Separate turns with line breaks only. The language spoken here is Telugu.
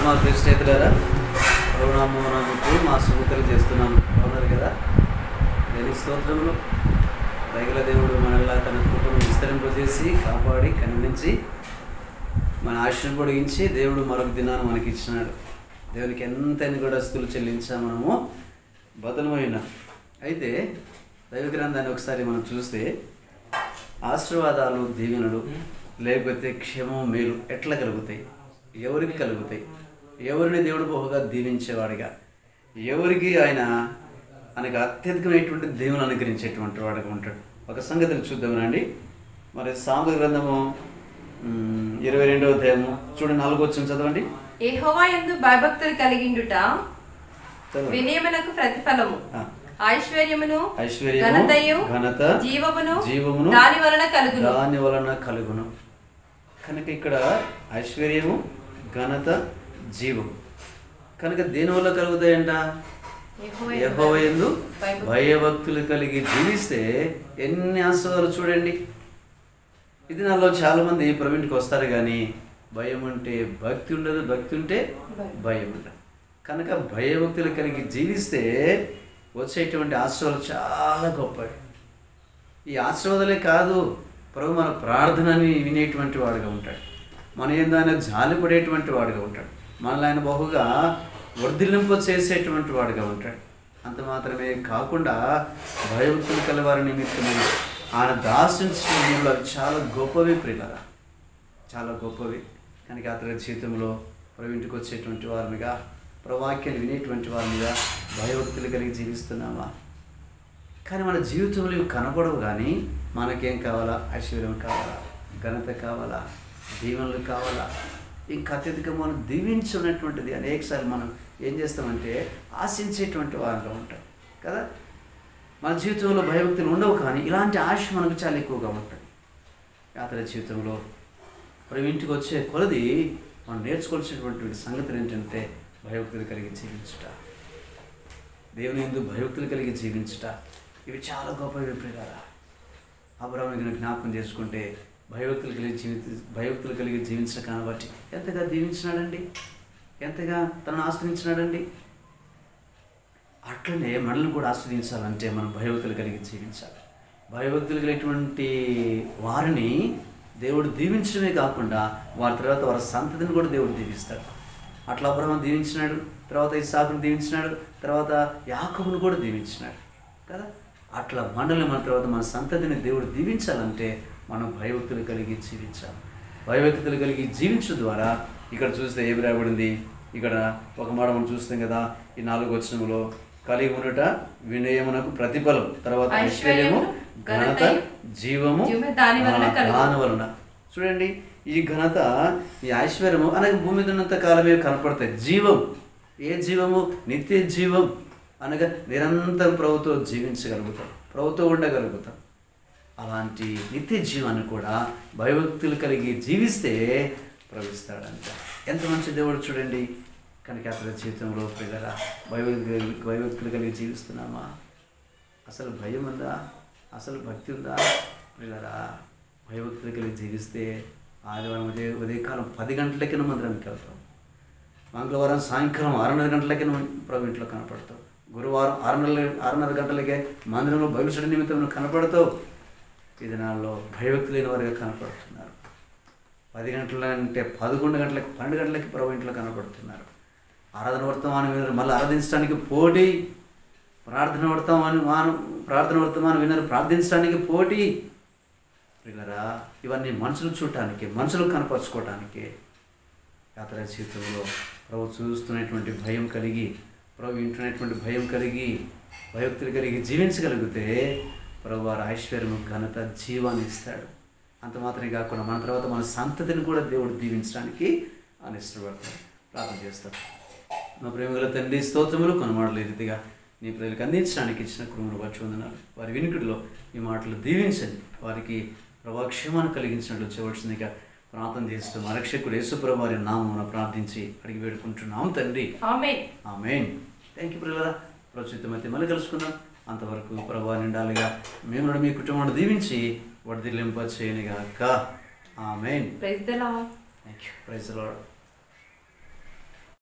మా స్నేహితులారా ప్రభునామకు మా సుమతలు చేస్తున్నాం అవునారు కదా దేనికి స్తోత్రములు దైగల దేవుడు మనల్లా తన కృపను విస్తరింపజేసి కాపాడి కనిపించి మన ఆశను పొడిగించి దేవుడు మరొక దినాన్ని మనకి ఇచ్చినాడు దేవునికి ఎంతైనా కూడా స్థులు చెల్లించా మనము బదులమైన అయితే దైవ గ్రంథాన్ని ఒకసారి మనం చూస్తే ఆశీర్వాదాలు దీవెనలు లేకపోతే క్షేమం మేలు ఎట్లా కలుగుతాయి ఎవరికి కలుగుతాయి ఎవరిని దేవుడు బహుగా దీవించేవాడిగా ఎవరికి ఆయన ఆయనకు అత్యధికమైనటువంటి దేవుని అనుగ్రహించేటువంటి వాడుగా ఉంటాడు ఒక సంగతిని చూద్దామనండి మరి సాంఘ గ్రంథము మ్, ఇరవై రెండవ అధ్యాయము చూడండి నాలుగు వచ్చిన చదవండి
యెహోవా యందు భయభక్తులు కలిగిండుట
చదవండి
వినయమునకు ప్రతిఫలము
ఆ.
ఐశ్వర్యమును
ఐశ్వర్యము
ఘనతయు
ఘనత
జీవమును
జీవమును
దాని వలన కలుగును
దాని వలన కలుగును కనుక ఇక్కడ ఐశ్వర్యము ఘనత జీవం కనుక దేని వల్ల కలుగుతాయంట
యెహోవా
యెహోవా యందు
భయభక్తులు.
భయభక్తులు కలిగి జీవిస్తే ఎన్ని ఆశీర్వాదాలు చూడండి ఇది నాలో చాలా మంది ప్రవీణ్కి వస్తారు కానీ భయం ఉంటే భక్తి ఉండదు భక్తి ఉంటే భయం ఉండదు కనుక భయభక్తులు కలిగి జీవిస్తే వచ్చేటువంటి ఆశీర్వాదాలు చాలా గొప్పవి ఈ ఆశీర్వాదాలే కాదు ప్రభు మన ప్రార్థనని వినేటువంటి వాడుగా ఉంటాడు మన ఏందో ఆయన జాలిపడేటువంటి వాడుగా ఉంటాడు మనల్ని ఆయన బహుగా వర్ధిల్లింప చేసేటువంటి వాడుగా ఉంటాడు అంత మాత్రమే కాకుండా భయభక్తులు కలవారి నిమిత్తమే ఆయన దాసించిన నీళ్ళు అవి చాలా గొప్పవి ప్రియులరా చాలా గొప్పవి కనుక అతని జీవితంలో ప్రభు ఇంటికి వచ్చేటువంటి వారినిగా ప్రవాక్యాలు వినేటువంటి వారినిగా భయభక్తులు కలిగి జీవిస్తున్నామా కానీ మన జీవితంలో ఇవి కనపడవు కానీ మనకేం కావాలా ఐశ్వర్యం కావాలా ఘనత కావాలా దీవెనలు కావాలా ఇంకా అత్యధికంగా మనం దీవించున్నటువంటిది అనేకసార్లు మనం ఏం చేస్తామంటే ఆశించేటువంటి వారిలో ఉంటాం కదా మన జీవితంలో భయభక్తులు ఉండవు కానీ ఇలాంటి ఆశ మనకు చాలా ఎక్కువగా ఉంటుంది యాత్ర జీవితంలో మనం ఇంటికి వచ్చే కొలది మనం నేర్చుకోవాల్సినటువంటి సంగతులు ఏంటంటే భయభక్తులు కలిగి జీవించుట దేవుని ఎందు భయభక్తులు కలిగి జీవించుట ఇవి చాలా గొప్ప విప్రేరారా అబ్రాహ్మణికి జ్ఞాపకం చేసుకుంటే భయభక్తులు కలిగి జీవిత భయభక్తులు కలిగి జీవించడం కాబట్టి ఎంతగా దీవించినాడండి ఎంతగా తనను ఆశ్రయించినాడండి అట్లనే మనల్ని కూడా ఆశ్రయించాలంటే మనం భయభక్తులు కలిగి జీవించాలి భయభక్తులు కలిగినటువంటి వారిని దేవుడు దీవించడమే కాకుండా వారి తర్వాత వారి సంతతిని కూడా దేవుడు దీవిస్తాడు అట్లా అబ్రహం దీవించినాడు తర్వాత ఇసాకును దీవించినాడు తర్వాత యాకబును కూడా దీవించినాడు కదా అట్లా మనల్ని మన తర్వాత మన సంతతిని దేవుడు దీవించాలంటే మనం భయభక్తులు కలిగి జీవించాలి భయభక్తులు కలిగి జీవించడం ద్వారా ఇక్కడ చూస్తే ఏమి రాబడింది ఇక్కడ ఒక మాట మనం చూస్తాం కదా ఈ నాలుగు వచనంలో కలిగి ఉండట వినయమునకు ప్రతిఫలం తర్వాత ఐశ్వర్యము ఘనత జీవము
జీవము దాని వలన
ఆ,
కలుగును.
దాని వలన చూడండి ఈ ఘనత ఈ ఐశ్వర్యము అనగా భూమి మీద ఉన్నంత కాలమే కనపడతాయి జీవం ఏ జీవము నిత్య జీవం అనగా నిరంతరం ప్రభుతో జీవించగలుగుతాం ప్రభుతో ఉండగలుగుతాం అలాంటి నిత్య జీవాన్ని కూడా భయభక్తులు కలిగి జీవిస్తే ప్రవేశిస్తాడంట ఎంత మంచి దేవుడు చూడండి కనుక అతని జీవితంలో పిల్లరా భయభక్తులు భయభక్తులు కలిగి జీవిస్తున్నామా అసలు భయం ఉందా అసలు భక్తి ఉందా పిల్లరా భయభక్తులు కలిగి జీవిస్తే ఆదివారం ఉదయ ఉదయకాలం పది గంటలకి మందిరానికి వెళ్తాం మంగళవారం సాయంకాలం ఆరున్నర గంటలకి ప్రభు ఇంట్లో కనపడతావు గురువారం ఆరున్నర ఆరున్నర గంటలకే మందిరంలో బైబిల్ స్టడీ నిమిత్తం నువ్వు కనపడతావు ఈ దినాల్లో భయభక్తి లేని వారిగా కనపడుతున్నారు పది గంటల అంటే పదకొండు గంటలకి పన్నెండు గంటలకి ప్రభు ఇంట్లో కనపడుతున్నారు ఆరాధన వర్తమానం వినరు మళ్ళీ ఆరాధించడానికి పోటీ ప్రార్థన వర్తమానం మానం ప్రార్థన వర్తమానం వినరు ప్రార్థించడానికి పోటీ పిల్లరా ఇవన్నీ మనుషులు చూడటానికి మనుషులు కనపరుచుకోవటానికి యాత్ర జీవితంలో ప్రభు చూస్తున్నటువంటి భయం కలిగి ప్రభు వింటున్నటువంటి భయం కలిగి భయభక్తులు కలిగి జీవించగలిగితే ప్రభు వారి ఐశ్వర్యము ఘనత జీవాన్ని ఇస్తాడు అంత మాత్రమే కాకుండా మన తర్వాత మన సంతతిని కూడా దేవుడు దీవించడానికి ఆయన ఇష్టపడతాడు ప్రార్థన చేస్తాడు మా ప్రేమగల తండ్రి స్తోత్రములు కొన్ని మాటలు ఈ రీతిగా నీ ప్రజలకు అందించడానికి ఇచ్చిన కృములు బట్టి వందనాలు వారి వినికిడిలో ఈ మాటలు దీవించండి వారికి ప్రభాక్షేమాన్ని కలిగించినట్లు చేయవలసిందిగా ప్రార్థన చేస్తూ మా రక్షకుడు యేసుప్రభు వారి నామమున ప్రార్థించి అడిగి వేడుకుంటున్నాం తండ్రి
ఆమేన్
ఆమెన్ థ్యాంక్ యూ పిల్లరా ప్రస్తుతమైతే మళ్ళీ కలుసుకుందాం అంతవరకు ప్రభావ నిండాలిగా మేము కూడా మీ కుటుంబాన్ని దీవించి వర్ధిల్లింప చేయనిగాక amen
praise the lord
thank you praise lord